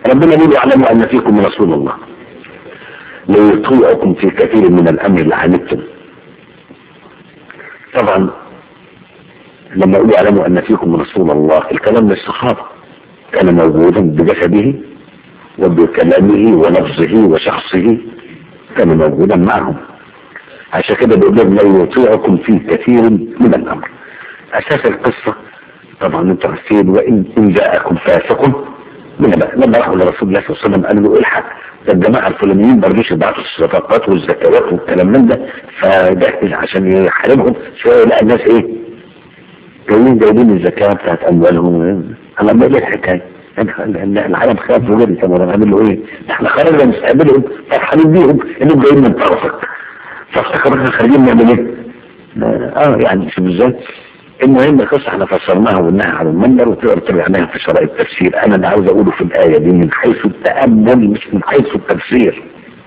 ربنا يقول اعلموا ان فيكم رسول الله ليطيعكم في كثير من الامر لعنتم طبعا لما يقول اعلموا ان فيكم رسول الله الكلام للصحابه كان موجودا بجسده وبكلامه ولفظه وشخصه كان موجودا معهم عشان كده بيقول لهم لا يطيعكم في كثير من الامر اساس القصه طبعا انتم عارفين وان ان جاءكم فاسق بنبأ لما راحوا لرسول الله صلى الله عليه وسلم قالوا له الحق ده الجماعه الفلانيين ما رضوش يبعتوا الصدقات والزكوات والكلام من ده فجهز عشان يحاربهم شويه لقى الناس ايه جايين جايبين الزكاه بتاعت اموالهم انا ما ايه الحكايه العالم خاف وجري طب نعمل له ايه؟ احنا خرجنا نستقبلهم فرحانين بيهم انهم جايين من طرفك فافتكرنا خارجين نعمل ايه؟ اه يعني شوف ازاي؟ المهم القصة احنا فسرناها وقلناها على المنبر وتقدر ترجعناها في شرائط التفسير انا اللي عاوز اقوله في الآية دي من حيث التأمل مش من حيث التفسير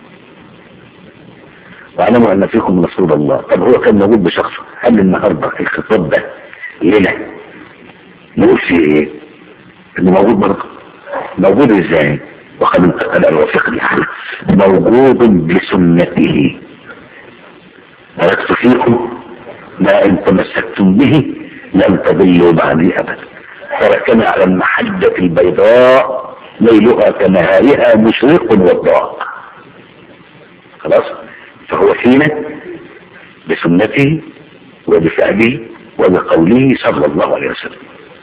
واعلموا ان فيكم رسول الله طب هو كان موجود بشخصه هل النهارده الخطاب ده لنا نقول فيه ايه؟ انه موجود برضه موجود ازاي؟ وقد انتقل الوثيق الحال موجود بسنته تركت فيكم ما ان تمسكتم به لن تضلوا بعدي ابدا تركنا على المحجة البيضاء ليلها كنهارها مشرق وضاء خلاص فهو فينا بسنته وبفعله وبقوله صلى الله عليه وسلم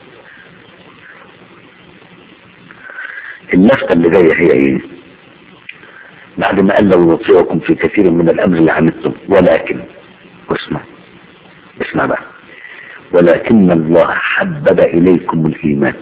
اللفتة اللي جاية هي ايه بعد ما قال لو يطيعكم في كثير من الامر لعنتم ولكن واسمع اسمع بقى ولكن الله حبب اليكم الايمان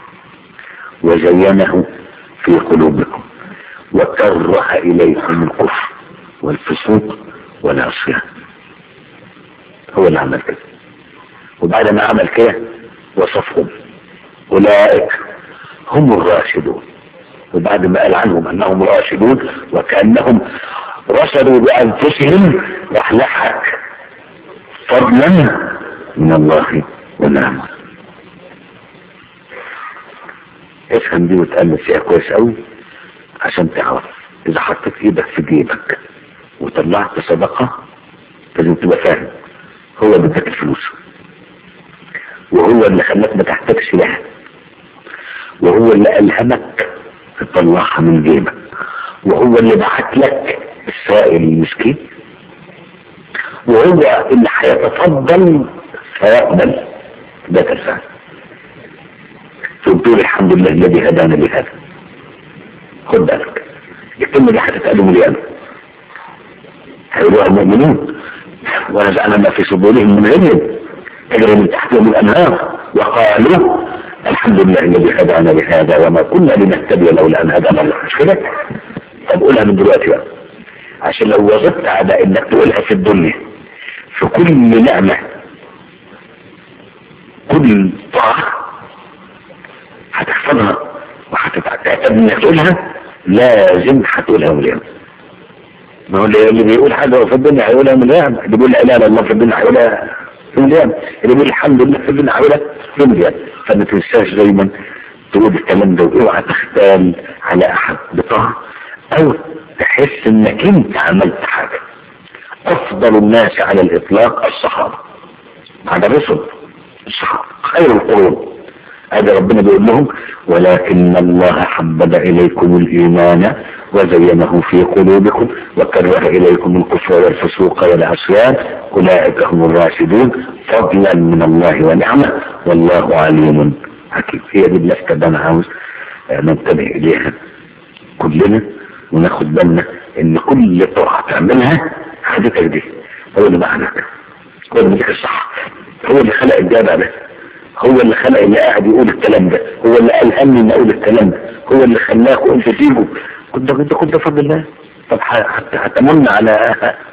وزينه في قلوبكم وكره اليكم الكفر والفسوق والعصيان هو اللي عمل كده وبعد ما عمل كده وصفهم اولئك هم الراشدون وبعد ما قال عنهم انهم راشدون وكانهم رشدوا بانفسهم راح لحق فضلا من الله ونعمه افهم دي وتأمل فيها كويس قوي عشان تعرف اذا حطيت ايدك في جيبك وطلعت صدقة لازم تبقى فاهم هو اللي اداك الفلوس وهو اللي خلاك ما تحتاجش لها وهو اللي ألهمك تطلعها من جيبك وهو اللي بعت لك السائل المسكين وهو اللي هيتفضل فيقبل ذات الفعل تقول الحمد لله الذي هدانا لهذا خد بالك الكلمة دي هتتقال مليانة هيقولها المؤمنون ونزعنا ما في صدورهم من غل تجري من تحتهم الانهار وقالوا الحمد لله الذي هدانا لهذا وما كنا لنهتدي لولا ان هدانا الله مش كده؟ طب قولها من دلوقتي بقى عشان لو وظبت على انك تقولها في الدنيا في كل نعمة كل طاعة هتحفظها وهتتعتقد انك تقولها لازم هتقولها مليان ما هو اللي بيقول حاجة في الدنيا هيقولها مليان اللي بيقول لا اله الا الله في الدنيا هيقولها في مليان اللي بيقول الحمد لله في الدنيا هيقولها في مليان فما تنساش دايما تقول الكلام ده واوعى تختال على احد بطاعة او تحس انك انت عملت حاجة افضل الناس على الاطلاق الصحابة بعد الرسل الصحابة خير القرون هذا ربنا بيقول لهم ولكن الله حبب اليكم الايمان وزينه في قلوبكم وكره اليكم الكفر والفسوق والعصيان اولئك هم الراشدون فضلا من الله ونعمه والله عليم حكيم هي دي اللفته اللي انا عاوز ننتبه اليها كلنا وناخد بالنا ان كل طاعه تعملها حاجتك دي هو اللي بعدك هو اللي بيديك الصح هو اللي خلق الجامع ده هو اللي خلق اللي قاعد يقول الكلام ده هو اللي ألهمني ان اقول الكلام ده هو اللي خلاك وانت تيجوا كنت كنت كنت فضل الله طب هتمن على